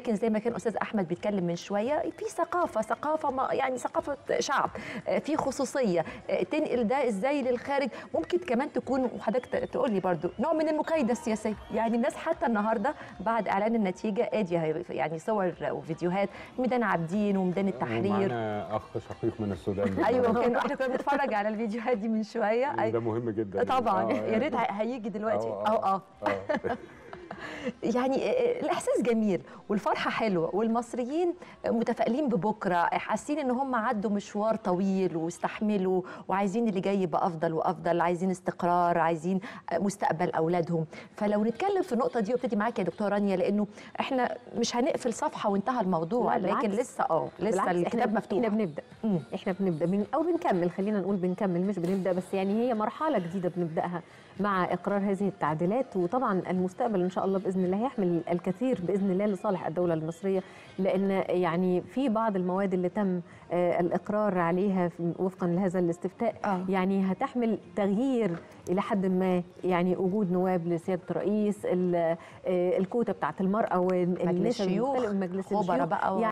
ولكن زي ما كان استاذ احمد بيتكلم من شويه في ثقافه ثقافه ما يعني ثقافه شعب آه، في خصوصيه آه، تنقل ده ازاي للخارج ممكن كمان تكون وحضرتك ت- تقول لي برضو نوع من المكايده السياسيه يعني الناس حتى النهارده بعد اعلان النتيجه ادي هي- يعني صور وفيديوهات ميدان عابدين وميدان التحرير ومعانا اخ شقيق من السودان ايوه كان احنا كنا بنتفرج على الفيديوهات دي من شويه ده أيوة. مهم جدا طبعا آه، يا يعني- ريت هيجي دلوقتي آه، اه اه آه. يعني الاحساس جميل والفرحه حلوه والمصريين متفائلين ببكره حاسين ان هم عدوا مشوار طويل واستحملوا وعايزين اللي جاي يبقى افضل وافضل عايزين استقرار عايزين مستقبل اولادهم فلو نتكلم في النقطه دي وابتدي معاك يا دكتوره رانيا لانه احنا مش هنقفل صفحه وانتهى الموضوع لا، لكن بالعكس. لسه اه لسه بالعكس، الكتاب احنا مفتوح احنا بنبدا مم. احنا بنبدا من او بنكمل خلينا نقول بنكمل مش بنبدا بس يعني هي مرحله جديده بنبداها مع اقرار هذه التعديلات وطبعا المستقبل ان شاء الله باذن الله هيحمل الكثير باذن الله لصالح الدوله المصريه لان يعني في بعض المواد اللي تم آه، الاقرار عليها في- وفقا لهذا الاستفتاء آه. يعني هتحمل تغيير الى حد ما يعني وجود نواب لسياده الرئيس ال- آه، الكوتا بتاعت المراه والنساء الشيوخ، المختلفة، مجلس خبراء الشيوخ بقى و- يعني